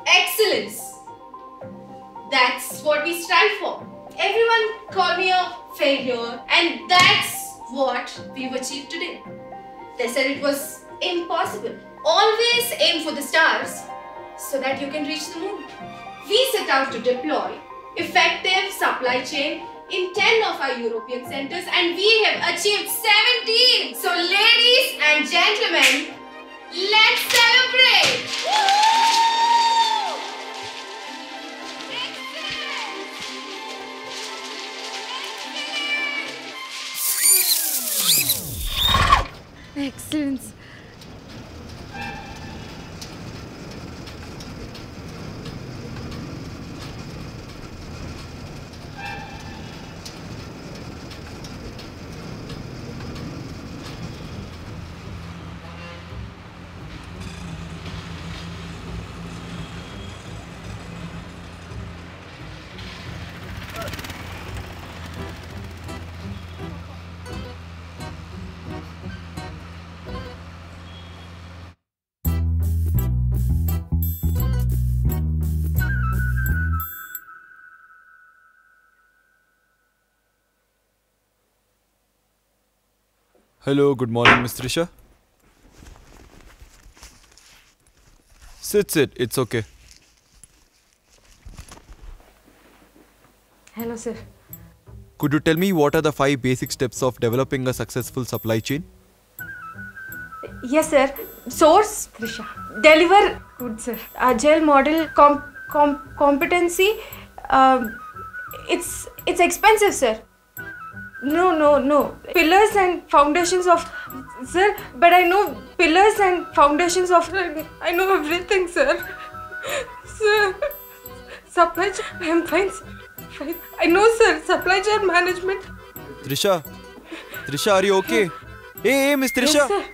excellence. That's what we strive for. Everyone call me a failure, and that's what we've achieved today. They said it was impossible. Always aim for the stars so that you can reach the moon. We set out to deploy effective supply chain in 10 of our European centers and we have achieved 17. So ladies and gentlemen, let's celebrate. Excellence. Hello, good morning, Miss Trisha. Sit, sit, it's okay. Hello, sir. Could you tell me what are the five basic steps of developing a successful supply chain? Yes, sir. Source, Trisha. Deliver, good, sir. Agile model, com- com- competency. Um, it's it's expensive, sir. No, no, no. Pillars and foundations of, sir. But I know pillars and foundations of. I know everything, sir. Sir, supply chain. I'm fine. sir. Fine. I know, sir. Supply chain management. Trisha? Trisha, are you okay? Hey, hey, Miss Trisha! Yes, sir.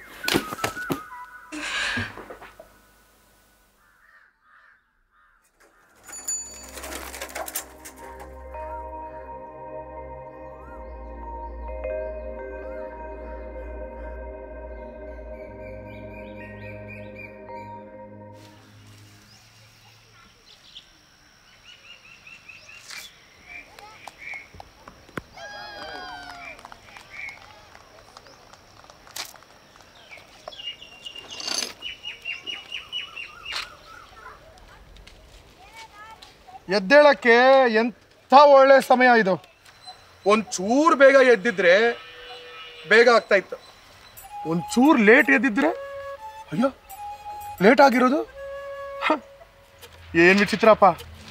ಎದ್ದೇಳಕ್ಕೆ ಎಂಥ ಒಳ್ಳೆ ಸಮಯ ಇದು ಒಂದು ಚೂರು ಬೇಗ ಎದ್ದಿದ್ರೆ ಬೇಗ ಆಗ್ತಾ ಇತ್ತು ಒಂದು ಚೂರು ಲೇಟ್ ಎದ್ದಿದ್ರೆ ಅಯ್ಯೋ ಲೇಟ್ ಆಗಿರೋದು ಹ, ಏನ್ ವಿಚಿತ್ರಪ್ಪ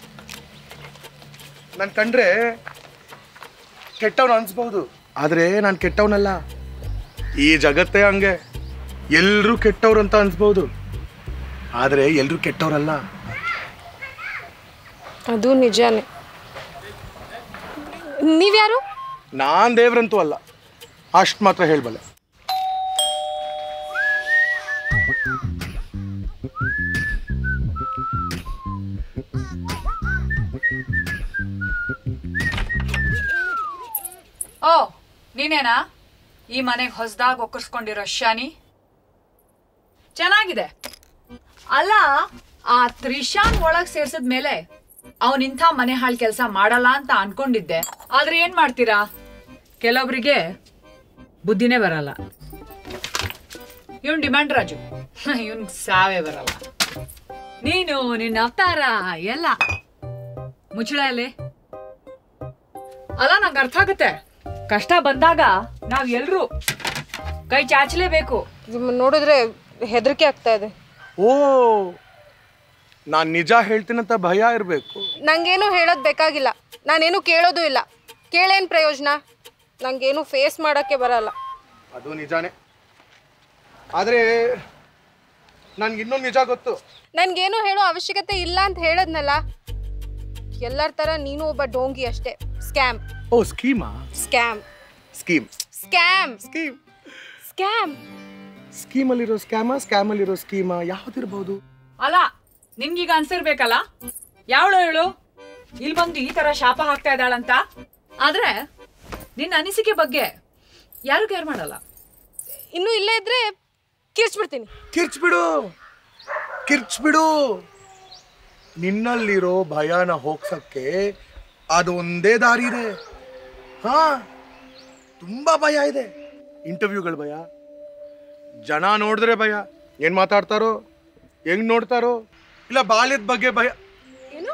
ನಾನು ಕಂಡ್ರೆ ಕೆಟ್ಟವನು ಅನ್ಸ್ಬಹುದು ಆದ್ರೆ ನಾನು ಕೆಟ್ಟವನಲ್ಲ ಈ ಜಗತ್ತೇ ಹಂಗೆ ಎಲ್ರೂ ಕೆಟ್ಟವ್ರು ಅಂತ ಅನ್ಸ್ಬಹುದು ಆದ್ರೆ ಎಲ್ರೂ ಕೆಟ್ಟವ್ರಲ್ಲ ಅದು ನಿಜಾನೇ ನೀವ್ಯಾರು ನಾನ್ ದೇವ್ರಂತೂ ಅಲ್ಲ ಅಷ್ಟು ಮಾತ್ರ ಹೇಳ್ಬಲ್ಲೆ ಓ ನೀನೇನಾ ಈ ಮನೆಗೆ ಹೊಸದಾಗಿ ಒಕ್ಕರ್ಸ್ಕೊಂಡಿರೋ ಶಾನಿ ಚೆನ್ನಾಗಿದೆ ಅಲ್ಲ ಆ ತ್ರಿಶಾನ್ ಒಳಗ್ ಸೇರ್ಸದ್ ಮೇಲೆ ಅವನಿಂಥ ಮನೆ ಹಾಳು ಕೆಲಸ ಮಾಡಲ್ಲ ಅಂತ ಅನ್ಕೊಂಡಿದ್ದೆ ಆದ್ರೆ ಏನ್ ಮಾಡ್ತೀರಾ ಕೆಲವೊಬ್ರಿಗೆ ಬುದ್ಧಿನೇ ಬರಲ್ಲ ಇವನ್ ಡಿಮ್ಯಾಂಡ್ ರಾಜು ಇವನ್ ಸಾವೇ ಬರಲ್ಲ ನೀನು ನಿನ್ನ ಅವತಾರ ಎಲ್ಲ ಮುಚ್ಚಳ ಎಲ್ಲಿ ಅಲ್ಲ ನಂಗೆ ಅರ್ಥ ಆಗುತ್ತೆ ಕಷ್ಟ ಬಂದಾಗ ನಾವ್ ಎಲ್ರು ಕೈ ಚಾಚಲೇಬೇಕು ನಿಮ್ಮನ್ನ ನೋಡಿದ್ರೆ ಹೆದರಿಕೆ ಆಗ್ತಾ ಇದೆ ಓ ನಾನ್ ನಿಜ ಹೇಳ್ತೀನಂತ ಭಯ ಇರಬೇಕು ನಂಗೇನು ಹೇಳೋದು ಬೇಕಾಗಿಲ್ಲ ನಾನೇನು ಕೇಳೋದು ಇಲ್ಲ ಕೇಳೇನು ಪ್ರಯೋಜನ ನಂಗೇನು ಫೇಸ್ ಮಾಡೋಕ್ಕೆ ಬರಲ್ಲ ಅದು ನಿಜಾನೇ ಆದ್ರೆ ನನ್ಗೆ ಇನ್ನೊಂದು ನಿಜ ಗೊತ್ತು ನನ್ಗೇನು ಹೇಳೋ ಅವಶ್ಯಕತೆ ಇಲ್ಲ ಅಂತ ಹೇಳದ್ನಲ್ಲ ಎಲ್ಲರ ಥರ ನೀನು ಒಬ್ಬ ಡೋಂಗಿ ಅಷ್ಟೇ ಸ್ಕ್ಯಾಮ್ ಓ ಸ್ಕೀಮಾ scam scheme scam scheme scam ಸ್ಕೀಮಲ್ಲಿರೋ ಸ್ಕ್ಯಾಮ ಸ್ಕ್ಯಾಮಲ್ಲಿರೋ ಸ್ಕೀಮಾ ಯಾವ್ದಿರ್ಬೋದು ಅಲ್ಲ ನಿನ್ಗೀಗ ಅನ್ಸಿರ್ಬೇಕಲ್ಲ ಯಾವಳು ಹೇಳು ಇಲ್ಲಿ ಬಂದು ಈ ತರ ಶಾಪ ಹಾಕ್ತಾ ಇದ್ದಾಳಂತ ಆದ್ರೆ ನಿನ್ನ ಅನಿಸಿಕೆ ಬಗ್ಗೆ ಯಾರು ಕೇರ್ ಮಾಡಲ್ಲ ಇನ್ನು ಇಲ್ಲೇ ಇದ್ರೆ ಕಿರ್ಚ್ಬಿಡ್ತೀನಿ ಕಿರ್ಚ್ಬಿಡು ಕಿರ್ಚ್ಬಿಡು ನಿನ್ನಲ್ಲಿರೋ ಭಯನ ಹೋಗ್ಸಕ್ಕೆ ಅದೊಂದೇ ದಾರಿ ಇದೆ ಹಾ ತುಂಬಾ ಭಯ ಇದೆ ಇಂಟರ್ವ್ಯೂಗಳ ಭಯ ಜನ ನೋಡಿದ್ರೆ ಭಯ ಏನ್ ಮಾತಾಡ್ತಾರೋ ಹೆಂಗ್ ನೋಡ್ತಾರೋ ಇಲ್ಲ ಬಾಲ್ಯದ ಬಗ್ಗೆ ಭಯ ಏನು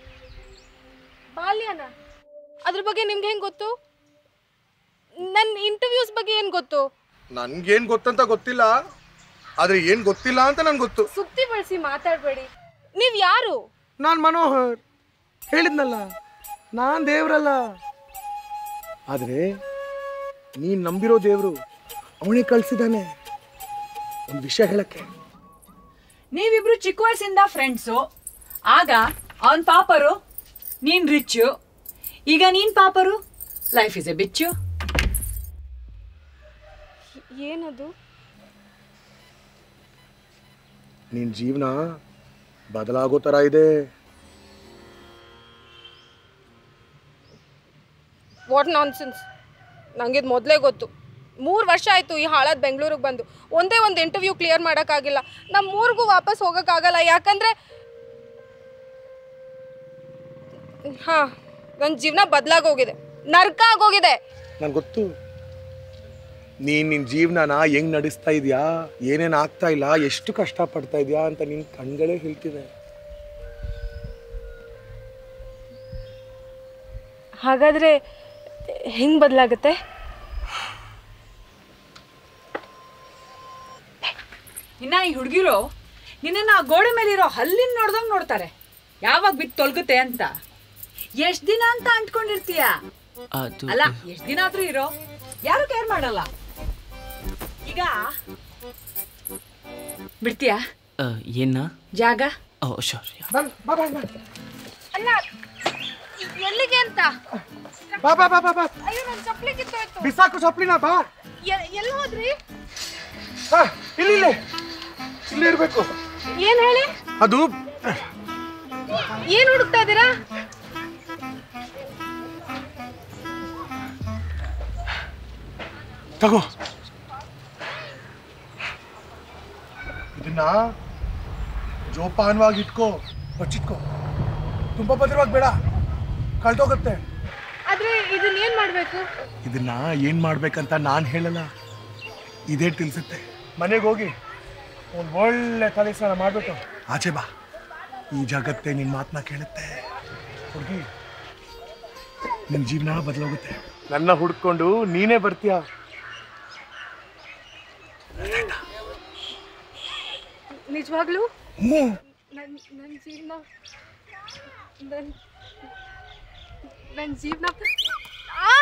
ಬಾಲ್ಯನ ಅದ್ರ ಬಗ್ಗೆ ನಿಮ್ಗೆ ಹೆಂಗ್ ಗೊತ್ತು ನನ್ನ ಇಂಟರ್ವ್ಯೂಸ್ ಬಗ್ಗೆ ಏನ್ ಗೊತ್ತು ನನ್ಗೇನ್ ಗೊತ್ತಂತ ಗೊತ್ತಿಲ್ಲ ಆದ್ರೆ ಏನ್ ಗೊತ್ತಿಲ್ಲ ಅಂತ ನನ್ಗೆ ಗೊತ್ತು ಸುತ್ತಿ ಬಳಸಿ ಮಾತಾಡಬೇಡಿ ನೀವ್ ಯಾರು ನಾನ್ ಮನೋಹರ್ ಹೇಳಿದ್ನಲ್ಲ ನಾನ್ ದೇವ್ರಲ್ಲ ಆದ್ರೆ ನೀನ್ ನಂಬಿರೋ ದೇವ್ರು ಅವನೇ ಕಳ್ಸಿದಾನೆ ಒಂದು ವಿಷಯ ಹೇಳಕ್ಕೆ ನೀವಿಬ್ರು ಚಿಕ್ಕ ವಯಸ್ಸಿಂದ ಫ್ರೆಂಡ್ಸು ಆಗ ಅವನ್ ಪಾಪರು ನೀನ್ ರಿಚ್ಚು ಈಗ ನೀನ್ ಪಾಪರು ಲೈಫ್ ಇಸ್ ಎ ಬಿಚ್ಚು ಏನದು ನಿನ್ ಜೀವನ ಬದಲಾಗೋ ತರ ಇದೆ ವಾಟ್ ನಾನ್ಸೆನ್ಸ್ ನಂಗಿದ್ ಮೊದಲೇ ಗೊತ್ತು ಮೂರು ವರ್ಷ ಆಯಿತು ಈ ಹಾಳಾದ ಬೆಂಗಳೂರಿಗೆ ಬಂದು ಒಂದೇ ಒಂದು ಇಂಟರ್ವ್ಯೂ ಕ್ಲಿಯರ್ ಮಾಡೋಕ್ಕಾಗಿಲ್ಲ ನಮ್ಮ ಊರಿಗೂ ವಾಪಸ್ ಹೋಗೋಕ್ಕಾಗಲ್ಲ ಯಾಕಂದರೆ ಹಾಂ ನನ್ನ ಜೀವನ ಬದಲಾಗೋಗಿದೆ ನರ್ಕ ಆಗೋಗಿದೆ ನನ್ಗೆ ಗೊತ್ತು ನೀನ್ ನಿನ್ ಜೀವನನ ಹೆಂಗ್ ನಡೆಸ್ತಾ ಇದೀಯಾ ಏನೇನ್ ಆಗ್ತಾ ಇಲ್ಲ ಎಷ್ಟು ಕಷ್ಟ ಪಡ್ತಾ ಇದೀಯಾ ಅಂತ ನಿನ್ ಕಣ್ಗಳೇ ಹೇಳ್ತಿದೆ ಹಾಗಾದರೆ ಹೆಂಗೆ ಬದಲಾಗುತ್ತೆ ಇನ್ನ ಈ ಹುಡುಗಿರು ನಿನ್ನ ಆ ಗೋಡೆ ಮೇಲಿರೋ ಹಲ್ಲಿನ ನೋಡ್ದಂಗ್ ನೋಡ್ತಾರೆ ಯಾವಾಗ ಬಿತ್ತು ತೊಲ್ಗುತ್ತೆ ಅಂತ ಎಷ್ಟ್ ದಿನ ಅಂತ ಅಂಟ್ಕೊಂಡಿರ್ತೀಯ ಅದು ಅಲ್ಲ ಎಷ್ಟ್ ದಿನ ಆದ್ರೂ ಇರೋ ಯಾರು ಕೇರ್ ಮಾಡಲ್ಲ ಈಗ ಬಿಡ್ತೀಯಾ ಆ, ಏನ ಜಾಗ ಓ ಶೋರ್ ಅಲ್ಲ ಎಲ್ಲಿಗೆ ಅಂತ ಬಾ ಬಾ ಬಾ ಬಾ ಬಾ ಅಯ್ಯೋ ನನ್ನ ಚಪ್ಪಲಿ ಕಿತ್ತೋಯ್ತು ಬಿಸಾಕು ಚಪ್ಲಿನ ಬಾ ಎಲ್ಲಿ ಹೋದ್ರಿ ಹಾ, ಇಲ್ಲಿ ಇಲ್ಲಿ ಇಲ್ಲಿ ಇರ್ಬೇಕು ಏನು ಹೇಳಿ ಅದು ಏನು ಹುಡುಕ್ತಾ ಇದ್ದೀರಾ ತಗೋ ಇದನ್ನ ಜೋಪಾನವಾಗಿ ಇಟ್ಕೋ ಬಚ್ಚಿಟ್ಕೋ ತುಂಬಾ ಭದ್ರವಾಗಿ ಬೇಡ ಕಳ್ದೋಗತ್ತೆ ಆದ್ರೆ ಇದನ್ನ ಏನ್ ಮಾಡ್ಬೇಕು ಇದನ್ನ ಏನ್ ಮಾಡ್ಬೇಕಂತ ನಾನ್ ಹೇಳಲ್ಲ ಇದೇ ತಿಳಿಸುತ್ತೆ ಮನೆಗೆ ಹೋಗಿ ಒಂದು ಒಳ್ಳೆ ತಲೆ ಸ್ನಾನ ಮಾಡ್ಬಿಟ್ಟು ಆಚೆ ಬಾ ಈ ಜಗತ್ತೇ ನಿನ್ ಮಾತನ್ನ ಕೇಳುತ್ತೆ ಹುಡುಗಿ ನಿನ್ ಜೀವನ ಬದಲಾಗುತ್ತೆ ನನ್ನ ಹುಡ್ಕೊಂಡು ನೀನೇ ಬರ್ತೀಯ ನಿಜವಾಗ್ಲೂ ಹ್ಞೂ ನನ್ ನನ್ನ ಜೀವನ ನನ್ನ ನನ್ನ ಜೀವನ ಆ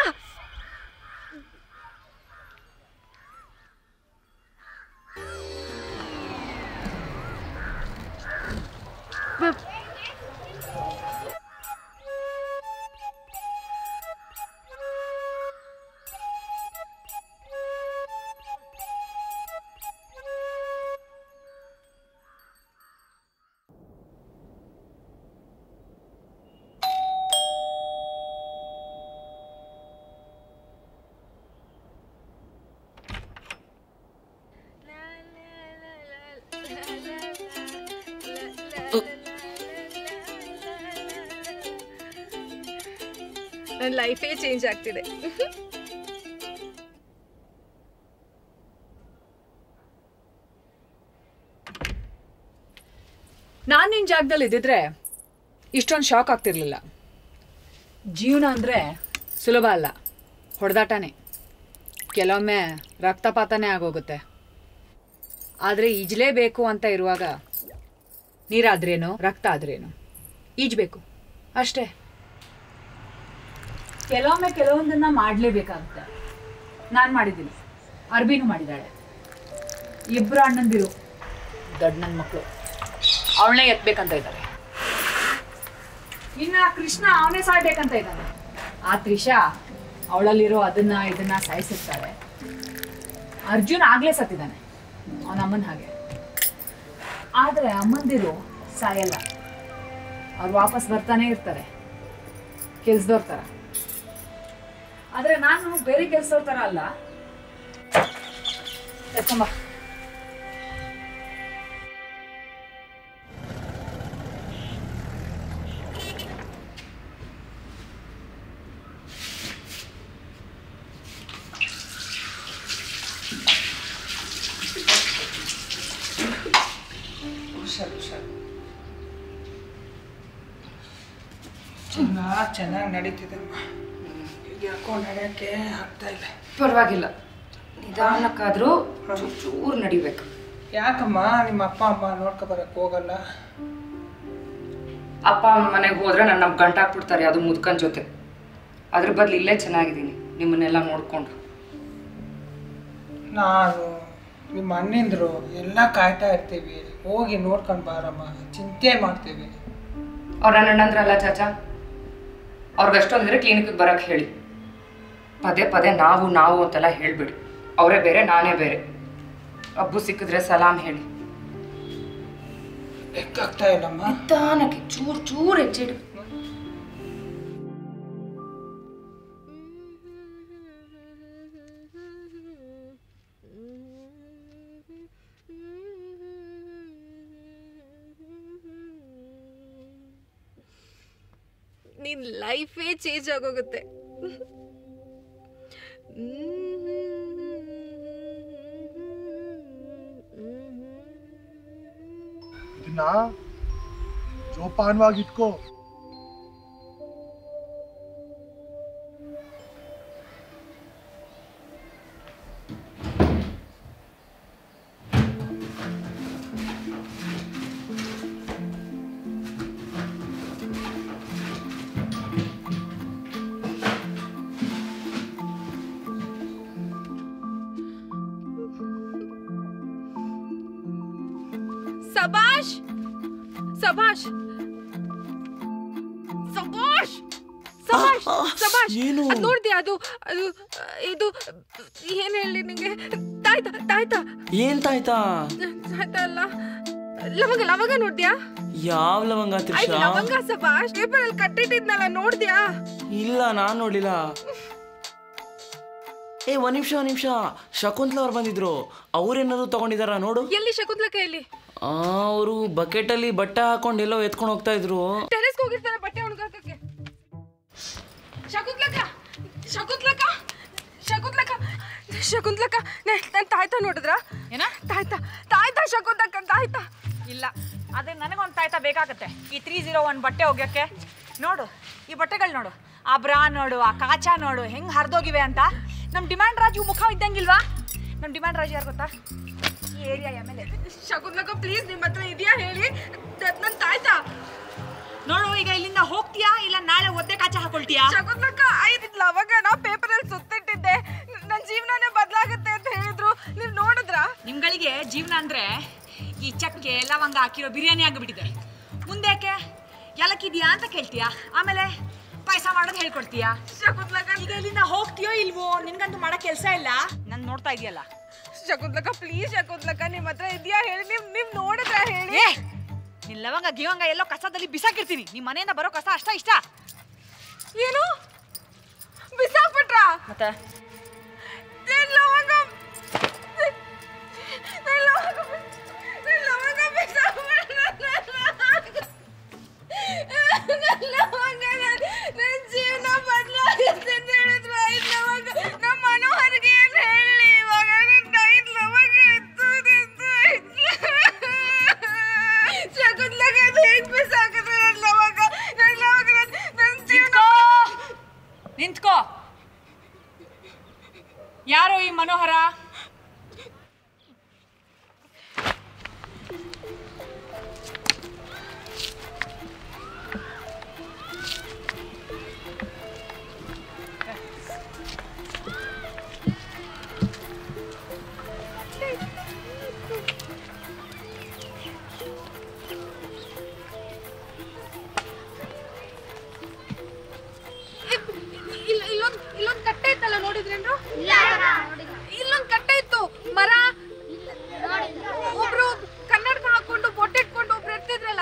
ನನ್ನ ಲೈಫೇ ಚೇಂಜ್ ಆಗ್ತಿದೆ ನಾನ್ ನಿನ್ ಜಾಗದಲ್ಲಿ ಇದ್ದಿದ್ರೆ ಇಷ್ಟೊಂದು ಶಾಕ್ ಆಗ್ತಿರ್ಲಿಲ್ಲ ಜೀವನ ಅಂದ್ರೆ ಸುಲಭ ಅಲ್ಲ ಹೊಡೆದಾಟನೇ ಕೆಲವೊಮ್ಮೆ ರಕ್ತಪಾತನೇ ಆಗೋಗುತ್ತೆ ಆದರೆ ಈಜಲೇಬೇಕು ಅಂತ ಇರುವಾಗ ನೀರಾದ್ರೇನು ರಕ್ತ ಆದ್ರೇನು ಈಜ್ಬೇಕು ಅಷ್ಟೇ ಕೆಲವೊಮ್ಮೆ ಕೆಲವೊಂದನ್ನ ಮಾಡಲೇಬೇಕಾಗುತ್ತೆ ನಾನು ಮಾಡಿದ್ದೀನಿ ಅರ್ಬಿನೂ ಮಾಡಿದ್ದಾಳೆ ಇಬ್ಬರು ಅಣ್ಣಂದಿರು ದೊಡ್ಡ ನನ್ನ ಮಕ್ಕಳು ಅವಳನ್ನೇ ಎತ್ಬೇಕಂತ ಇದ್ದಾರೆ ಇನ್ನ ಕೃಷ್ಣ ಅವನೇ ಸಾಯ್ಬೇಕಂತ ಇದ್ದಾನೆ ಆ ತ್ರಿಷಾ ಅವಳಲ್ಲಿರೋ ಅದನ್ನ ಇದನ್ನ ಸಾಯಿಸಿರ್ತಾಳೆ ಅರ್ಜುನ್ ಆಗ್ಲೇ ಸತ್ತಿದ್ದಾನೆ ಅವನ ಅಮ್ಮನ ಹಾಗೆ ಆದ್ರೆ ಅಮ್ಮಂದಿರು ಸಾಯಲ್ಲ ಅವ್ರು ವಾಪಸ್ ಬರ್ತಾನೆ ಇರ್ತಾರೆ ಕೆಲ್ಸದವ್ರ ಥರ ಆದ್ರೆ ನಾನು ಬೇರೆ ಕೆಲ್ಸದವ್ರ ಥರ ಅಲ್ಲ ಎತ್ಕೊಂಬ ಹುಷಾರು ಹುಷಾರು ಚೆನ್ನಾಗಿ ಚೆನ್ನಾಗಿ ನಡೀತಿದೆ ಅಮ್ಮ ಈಗ ಯಾಕೋ ನಡೆಯೋಕ್ಕೆ ಆಗ್ತಾ ಇಲ್ಲ ಪರವಾಗಿಲ್ಲ ನಿಧಾನಕ್ಕಾದರೂ ಚೂರು ನಡಿಬೇಕು ಯಾಕಮ್ಮ ನಿಮ್ಮ ಅಪ್ಪ ಅಮ್ಮ ನೋಡ್ಕೊ ಬರಕ್ಕೆ ಹೋಗಲ್ಲ ಅಪ್ಪ ಅಮ್ಮ ಮನೆಗೆ ಹೋದ್ರೆ ನನ್ನ ನಮ್ಮ ಗಂಟಾಕ್ಬಿಡ್ತಾರೆ ಅದು ಮುದ್ಕನ್ ಜೊತೆ ಅದ್ರ ಬದಲು ಇಲ್ಲೇ ಚೆನ್ನಾಗಿದ್ದೀನಿ ನಿಮ್ಮನ್ನೆಲ್ಲ ನೋಡ್ಕೊಂಡು ನಾನು ನಿಮ್ಮ ಅಣ್ಣಿಂದ್ರು ಎಲ್ಲ ಕಾಯ್ತಾ ಇರ್ತೀವಿ ಹೋಗಿ ನೋಡ್ಕೊಂಡು ಬಾರಮ್ಮ ಚಿಂತೆ ಮಾಡ್ತೀವಿ ಅವ್ರು ನನ್ನ ಅಣ್ಣಂದ್ರಲ್ಲ ಚಾಚಾ ಅವ್ರಿಗಷ್ಟೊಂದಿದ್ರೆ ಕ್ಲಿನಿಕ್ಗೆ ಬರಕ್ಕೆ ಹೇಳಿ ಪದೇ ಪದೇ ನಾವು ನಾವು ಅಂತೆಲ್ಲ ಹೇಳ್ಬಿಡಿ ಅವರೇ ಬೇರೆ ನಾನೇ ಬೇರೆ ಹಬ್ಬು ಸಿಕ್ಕಿದ್ರೆ ಸಲಾಮ್ ಹೇಳಿ ಲೆಕ್ಕಾಗ್ತಾ ಇಲ್ಲಮ್ಮ ನಿಧಾನಕ್ಕೆ ಚೂರು ಚೂರು ಹೆಚ್ಚಿಡು ನಿನ್ ಲೈಫೇ ಚೇಂಜ್ ಆಗೋಗುತ್ತೆ ಇದನ್ನ ಜೋಪಾನವಾಗಿ ಇಟ್ಕೋ ಸಬಾಷ್ ಸಬಾಷ್ ಸಬಾಷ್ ಸಬಾಷ್ ಸಬಾಷ್ ಏನು? ಅದ್ ನೋಡ್ದ್ಯಾ ಅದು ಅದು ಇದು ಏನ್ ಹೇಳಿ ನಿಂಗೆ ತಾಯ್ತಾ ತಾಯ್ತಾ ಏನ್ ತಾಯ್ತಾ ತಾಯ್ತಾ ಅಲ್ಲ ಲವಂಗ ಲವಂಗ ನೋಡ್ದ್ಯಾ ಯಾವ ಲವಂಗ ಆಯ್ತು ತ್ರಿಷಾ ಲವಂಗ ಸಬಾಷ್ ಪೇಪರ್ ಅಲ್ಲಿ ಕಟ್ಟಿಟ್ಟಿದ್ನಲ್ಲ ನೋಡ್ದ್ಯಾ ಇಲ್ಲ ನಾನ್ ನೋಡ್ಲಿಲ್ಲ ಏ ಒಂದ್ ನಿಮಿಷ ಒಂದ್ ನಿಮಿಷ ಶಕುಂತ್ಲ ಅವ್ರು ಬಂದಿದ್ರು ಅವ್ರೇನಾದ್ರು ತಗೊಂಡಿದಾರ ನೋಡು ಎಲ್ಲಿ ಶಕುಂತ್ಲ ಕೈಯಲ್ಲಿ ಅವರು ಬಕೆಟ್ ಅಲ್ಲಿ ಬಟ್ಟೆ ಹಾಕೊಂಡು ಎಲ್ಲೋ ಎತ್ಕೊಂಡು ಹೋಗ್ತಾ ಇದ್ರು ಟೆರೆಸ್ಗೆ ಹೋಗಿರ್ತಾರೆ ಬಟ್ಟೆ ಒಣಗಾಕಕ್ಕೆ ಶಕುಂತ್ಲಕ್ಕ ಶಕುಂತ್ಲಕ್ಕ ಶಕುಂತ್ಲಕ್ಕ ಶಕುಂತ್ಲಕ್ಕ ನನ್ನ ತಾಯ್ತಾ ನೋಡಿದ್ರ ಏನ ತಾಯ್ತಾ ತಾಯ್ತಾ ಶಕುಂತಕ್ಕ ತಾಯ್ತಾ ಇಲ್ಲ ಅದೇ ನನಗೊಂದು ತಾಯ್ತಾ ಬೇಕಾಗತ್ತೆ ಈ ತ್ರೀ ಜೀರೋ ಒನ್ ಬಟ್ಟೆ ಒಗ್ಯಕ್ಕೆ ನೋಡು ಈ ಬಟ್ಟೆಗಳು ನೋಡು ಆ ಬ್ರಾ ನೋಡು ಆ ಕಾಚಾ ನೋಡು ಹೆಂಗ್ ಹರಿದೋಗಿವೆ ಅಂತ ನಮ್ಮ ಡಿಮ್ಯಾಂಡ್ ರಾಜು ಮುಖ ಇದ್ದಂಗಿಲ್ವಾ ನಮ್ಮ ಡಿಮ್ಯಾಂಡ್ ರಾಜು ಯಾರು ಗೊತ್ತಾ ಈ ಏರಿಯಾ ಎಮ್ ಎಲ್ ಎ ಶಕುಂತ್ಲಕ್ಕ ಪ್ಲೀಸ್ ನಿಮ್ಮ ಹತ್ರ ಇದೆಯಾ ಹೇಳಿ ನನ್ನ ತಾಯ್ತಾ ನೋಡು ಈಗ ಇಲ್ಲಿಂದ ಹೋಗ್ತೀಯಾ ಇಲ್ಲ ನಾಳೆ ಒದ್ದೆ ಕಾಚಾ ಹಾಕೊಳ್ತೀಯಾ ಶಕುಂತ್ಲಕ್ಕ ಐದು ಲವಂಗನ ಪೇಪರ್ ಅಲ್ಲಿ ಸುತ್ತಿಟ್ಟಿದ್ದೆ ನನ್ನ ಜೀವನನೇ ಬದಲಾಗುತ್ತೆ ಅಂತ ಹೇಳಿದ್ರು ನೀವು ನೋಡಿದ್ರಾ ನಿಮ್ಗಳಿಗೆ ಜೀವನ ಅಂದ್ರೆ ಈ ಚಕ್ಕೆ ಲವಂಗ ಹಾಕಿರೋ ಬಿರಿಯಾನಿ ಆಗಿಬಿಟ್ಟಿದೆ ಮುಂದೇಕೆ ಯಾಲಕ್ಕಿದ್ಯಾ ಅಂತ ಕೇಳ್ತೀಯಾ ಆಮೇಲೆ ಪಾಯಸ ಮಾಡೋದು ಹೇಳ್ಕೊಡ್ತೀಯಾ ಶಕುಂತ್ಲಕ್ಕ ಈಗ ಇಲ್ಲಿಂದ ಹೋಗ್ತೀಯೋ ಇಲ್ವೋ ನಿನ್ಗಂತೂ ಮಾಡೋ ಕೆಲಸ ಇಲ್ಲ ನನ್ ನೋಡ್ತಾ ಇದೆಯಲ್ಲ ಶಕುಂತ್ಲಕ್ಕ ಪ್ಲೀಸ್ ಶಕುಂತ್ಲಕ್ಕ ನಿಮ್ಮ ಹತ್ರ ಇದೆಯಾ ಹೇಳಿ ನೀವು ನೀವು ನೋಡಿದ್ರಾ ಹೇಳಿ ಏ ನಿನ್ ಲವಂಗ ಗಿವಂಗ ಎಲ್ಲೋ ಕಸದಲ್ಲಿ ಬಿಸಾಕಿರ್ತೀನಿ ನಿಮ್ ಮನೆಯಿಂದ ಬರೋ ಕಸ ಅಷ್ಟ ಇಷ್ಟ ಏನು ಬಿಸಾಕ್ಬಿಟ್ರಾ ಮತ್ತೆ ನನ್ ಲವಂಗ ನನ್ ಲವಂಗ ನನ್ ಲವಂಗ ಬಿಸಾಕ್ಬಿಟ್ರಾ? ನನ್ ಲವಂಗ ನನ್- ನನ್ ಜೀವನ ಬದಲಾಗುತ್ತೆ ಅಂತ ಹೇಳಿದ್ರು ಐದ್ ಲವಂಗ ನಮ್ಮ ಮನೋಹರ್ಗೆ ಏನ್ ಹೇಳಿ ಇವಾಗ ನನ್ ಐದ್ ಲವಂಗ ಎತ್ತು ನಿಂತು ಶಕುಂತ್ಲಕ ಅದು ಹೆಂಗ್ ಬಿಸಾಕಿದ್ರೆ ನನ್ ಲವಂಗ ನನ್ ಲವಂಗ ನನ್- ನನ್ ಜೀವನ ನಿಂತ್ಕೋ ಯಾರೋ ಈ ಮನೋಹರ ಇಲ್ಲ ಇಲ್ಲೊಂದ್ ಇಲ್ಲೊಂದ್ ಕಟ್ಟೆ ಇತ್ತಲ್ಲ ನೋಡಿದ್ರೇನ್ರು ಇಲ್ಲೊಂದ್ ಕಟ್ಟೆ ಇತ್ತು ಮರ ಒಬ್ರು ಕನ್ನಡಕ ಹಾಕೊಂಡು ಬೊಟ್ಟಿಟ್ಕೊಂಡು ಒಬ್ರು ಇರ್ತಿದ್ರಲ್ಲ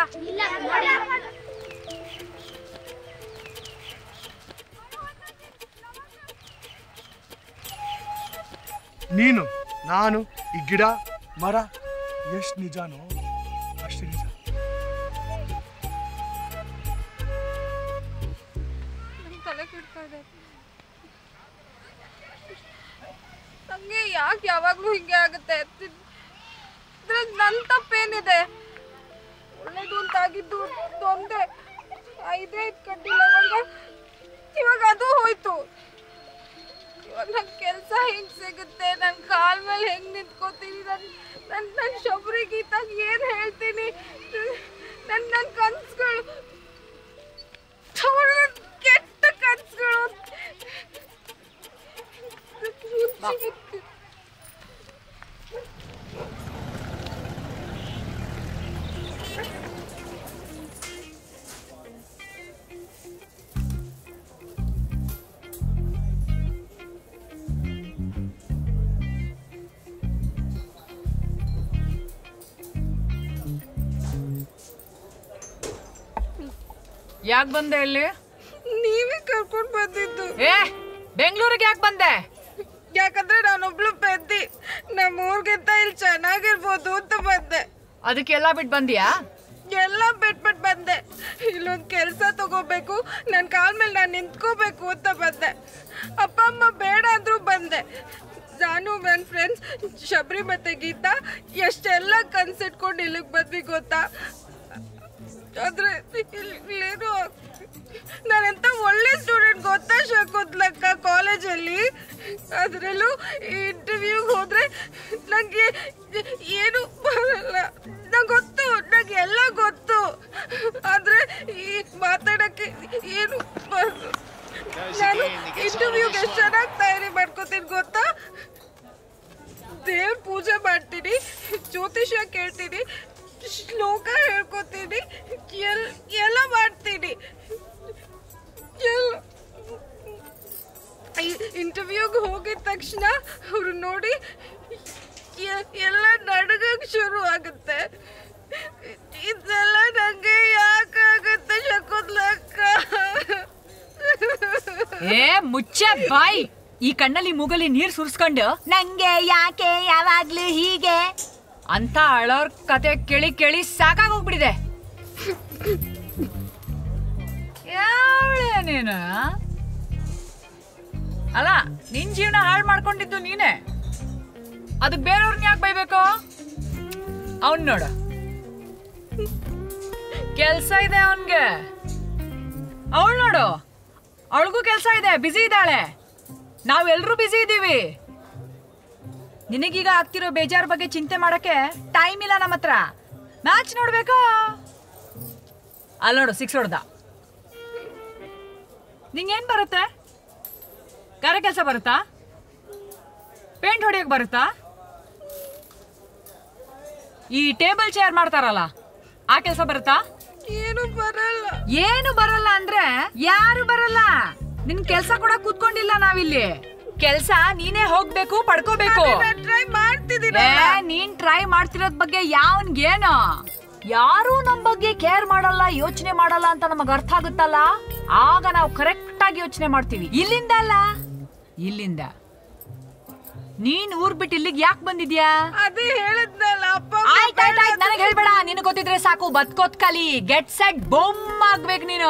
ನೀನು ನಾನು ಈ ಗಿಡ ಮರ ಎಷ್ಟು ನಿಜಾನೋ ಅಷ್ಟೇ ನಿಜ ನಂಗ್ ತಲೆ ಕೆಡ್ತಾ ಇದೆ ನಂಗೆ ಯಾಕೆ ಯಾವಾಗ್ಲೂ ಹಿಂಗೆ ಆಗುತ್ತೆ ಇದ್ರಲ್ಲಿ ನನ್ ತಪ್ಪೇನಿದೆ ಒಳ್ಳೇದು ಅಂತ ಆಗಿದ್ದು ಒಂದೇ ಐದೇ ಕಡ್ಡಿ ಲವಂಗ ಇವಾಗ ಅದು ಹೋಯ್ತು ಇವಾಗ ನನ್ ಕೆಲಸ ಹೆಂಗ್ ಸಿಗುತ್ತೆ ನನ್ ಕಾಲ್ ಮೇಲೆ ಹೆಂಗ್ ನಿಂತ್ಕೋತೀನಿ ನನ್ ನನ್ ನನ್ ಶಬರಿಗೀತಾಗ ಏನ್ ಹೇಳ್ತೀನಿ ನನ್ ನನ್ ಕನ್ಸ್ಗಳು ಥು, ನನ್ ಕೆಟ್ಟ ಕನ್ಸ್ಗಳು ಯಾಕೆ ಬಂದೆ ಇಲ್ಲಿ ನೀವೇ ಕರ್ಕೊಂಡ್ ಬಂದಿದ್ದು ಏ ಬೆಂಗಳೂರಿಗೆ ಯಾಕೆ ಬಂದೆ ಯಾಕಂದ್ರೆ ನಾನೊಬ್ಳು ಪೆದ್ದಿ ನಮ್ಮ ಊರ್ಗಿಂತ ಇಲ್ಲಿ ಚೆನ್ನಾಗಿರ್ಬೋದು ಅಂತ ಬಂದೆ ಅದಕ್ಕೆಲ್ಲ ಬಿಟ್ಟು ಬಂದಿಯಾ ಎಲ್ಲ ಬಿಟ್ಬಿಟ್ಟು ಬಂದೆ ಇಲ್ಲೊಂದು ಕೆಲಸ ತಗೋಬೇಕು ನನ್ನ ಕಾಲ್ ಮೇಲೆ ನಾನು ನಿಂತ್ಕೋಬೇಕು ಅಂತ ಬಂದೆ ಅಪ್ಪ ಅಮ್ಮ ಬೇಡ ಅಂದ್ರೂ ಬಂದೆ ನಾನು ನನ್ನ ಫ್ರೆಂಡ್ಸ್ ಶಬರಿ ಮತ್ತೆ ಗೀತಾ ಎಷ್ಟೆಲ್ಲ ಕನ್ಸಿಟ್ಕೊಂಡು ಇಲ್ಲಿಗೆ ಬಂದ್ವಿ ಗೊತ್ತಾ ಆದ್ರೆ ಇಲ್ಲೇನು ನಾನೆಂತ ಒಳ್ಳೆ ಸ್ಟೂಡೆಂಟ್ ಗೊತ್ತಾ ಶಕುಂತ್ಲಕ್ಕ ಕಾಲೇಜಲ್ಲಿ ಅದರಲ್ಲೂ ಇಂಟರ್ವ್ಯೂಗೆ ಹೋದ್ರೆ ನನಗೆ ಏನು ಬರಲ್ಲ ನಂಗೆ ಗೊತ್ತು ನಂಗೆ ಎಲ್ಲ ಗೊತ್ತು ಆದ್ರೆ ಈ ಮಾತಾಡಕ್ಕೆ ಏನು ಬರಲ್ಲ ನಾನು ಇಂಟರ್ವ್ಯೂಗೆ ಎಷ್ಟು ಚೆನ್ನಾಗಿ ತಯಾರಿ ಮಾಡ್ಕೋತೀನಿ ಗೊತ್ತಾ ದೇವ್ರ ಪೂಜೆ ಮಾಡ್ತೀನಿ ಜ್ಯೋತಿಷ್ಯ ಕೇಳ್ತೀನಿ ಶ್ಲೋಕ ಹೇಳ್ಕೊತೀನಿ ಎಲ್ ಎಲ್ಲ ಮಾಡ್ತೀನಿ ಎಲ್ಲ ಇಂಟರ್ವ್ಯೂಗೆ ಹೋಗಿದ ತಕ್ಷಣ ಅವರು ನೋಡಿ ಎ- ಎಲ್ಲ ನಡಗಕ್ಕೆ ಶುರು ಆಗುತ್ತೆ ಇದೆಲ್ಲ ನಂಗೆ ಯಾಕಾಗುತ್ತೆ ಶಕುಂತ್ಲಕ್ಕ ಏ ಮುಚ್ಚೆ ಬಾಯ್ ಈ ಕಣ್ಣಲ್ಲಿ ಮೂಗಲ್ಲಿ ನೀರ್ ಸುರಿಸ್ಕೊಂಡು ನಂಗೆ ಯಾಕೆ ಯಾವಾಗ್ಲೂ ಹೀಗೆ ಅಂತ ಅಳೋರ್ ಕತೆ ಕೇಳಿ ಕೇಳಿ ಸಾಕಾಗೋಗ್ಬಿಟ್ಟಿದೆ ಯಾವಳೆ ನೀನು ಅಲ್ಲ ನಿನ್ ಜೀವನ ಹಾಳು ಮಾಡ್ಕೊಂಡಿದ್ದು ನೀನೆ ಅದಕ್ ಬೇರೆಯವ್ರನ್ನ ಯಾಕೆ ಬೈಬೇಕು ಅವನ್ ನೋಡು ಕೆಲ್ಸ ಇದೆ ಅವನ್ಗೆ ಅವಳು ನೋಡು ಅವಳಿಗೂ ಕೆಲಸ ಇದೆ ಬ್ಯುಸಿ ಇದ್ದಾಳೆ ನಾವೆಲ್ಲರೂ ಬ್ಯುಸಿ ಇದ್ದೀವಿ ನಿನಗೀಗ ಆಗ್ತಿರೋ ಬೇಜಾರ್ ಬಗ್ಗೆ ಚಿಂತೆ ಮಾಡಕ್ಕೆ ಟೈಮ್ ಇಲ್ಲ ನಮ್ಮ ಹತ್ರ ಮ್ಯಾಚ್ ನೋಡ್ಬೇಕು ಅಲ್ಲಿ ನೋಡು ಸಿಕ್ಸ್ ಹೊಡ್ದ ನಿಂಗೇನ್ ಬರುತ್ತೆ ಗಾರೆ ಕೆಲಸ ಬರುತ್ತಾ ಪೇಂಟ್ ಹೊಡಿಯಕ್ ಬರುತ್ತಾ ಈ ಟೇಬಲ್ ಚೇರ್ ಮಾಡ್ತಾರಲ್ಲ ಆ ಕೆಲಸ ಬರುತ್ತಾ ಏನು ಬರಲ್ಲ ಏನು ಬರಲ್ಲ ಅಂದ್ರೆ ಯಾರು ಬರಲ್ಲ ನಿನ್ ಕೆಲ್ಸ ಕೂಡ ಕೂತ್ಕೊಂಡಿಲ್ಲ ನಾವಿಲ್ಲಿ ಕೆಲ್ಸ ನೀನೇ ಹೋಗ್ಬೇಕು ಪಡ್ಕೋಬೇಕು ಟ್ರೈ ಮಾಡ್ತಿದ್ದೀನಿ ಏ, ನೀನ್ ಟ್ರೈ ಮಾಡ್ತಿರೋದ್ ಬಗ್ಗೆ ಯಾವನ್ಗೇನು ಯಾರು ನಮ್ ಬಗ್ಗೆ ಕೇರ್ ಮಾಡಲ್ಲ ಯೋಚನೆ ಮಾಡಲ್ಲ ಅಂತ ನಮಗ್ ಅರ್ಥ ಆಗುತ್ತಲ್ಲ ಆಗ ನಾವು ಕರೆಕ್ಟ್ ಆಗಿ ಯೋಚನೆ ಮಾಡ್ತೀವಿ ಇಲ್ಲಿಂದ ಅಲ್ಲ ಇಲ್ಲಿಂದ ನೀನ್ ಊರ್ ಬಿಟ್ಟು ಇಲ್ಲಿಗೆ ಯಾಕೆ ಬಂದಿದ್ಯಾ ಅದೇ ಹೇಳಿದ್ನಲ್ಲ ಅಪ್ಪ ಆಯ್ತಾಯ್ತಾಯ್ತು ನನಗೆ ಹೇಳ್ಬೇಡ ನಿನ್ ಗೊತ್ತಿದ್ರೆ ಸಾಕು ಬದ್ಕೋತ್ ಕಲಿ ಗೆಟ್ ಸೆಟ್ ಬೊಮ್ ಆಗ್ಬೇಕು ನೀನು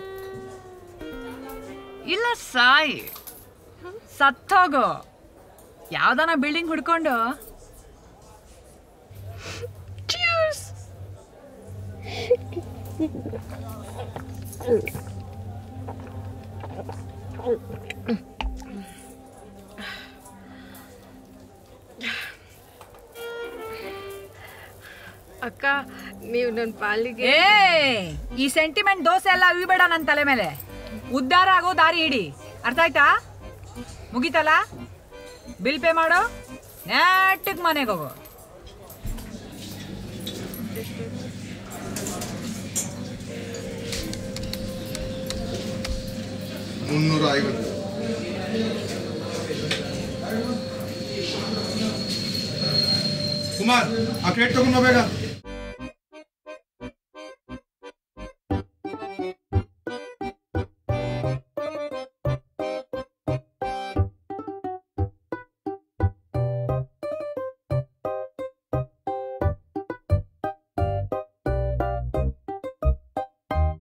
ಇಲ್ಲ ಸಾಯ್ ಸತ್ತೋಗು ಯಾವ್ದಾನ ಬಿಲ್ಡಿಂಗ್ ಹುಡ್ಕೊಂಡು ಅಕ್ಕ ನೀವು ನನ್ನ ಪಾಲಿಗೆ ಏ ಈ ಸೆಂಟಿಮೆಂಟ್ ದೋಸೆ ಎಲ್ಲ ಇವಿಬೇಡ ನನ್ನ ತಲೆ ಮೇಲೆ ಉದ್ಧಾರ ಆಗೋ ದಾರಿ ಹಿಡಿ ಅರ್ಥ ಆಯ್ತಾ ಮುಗೀತಲ್ಲ ಬಿಲ್ ಪೇ ಮಾಡು ನೆಟ್ಟಗ್ ಮನೆಗೆ ಹೋಗು ಮುನ್ನೂರ ಐವತ್ತು ಕುಮಾರ್ ಆ ಪ್ಲೇಟ್ ತಗೊಂಡ್ ಬೇಗ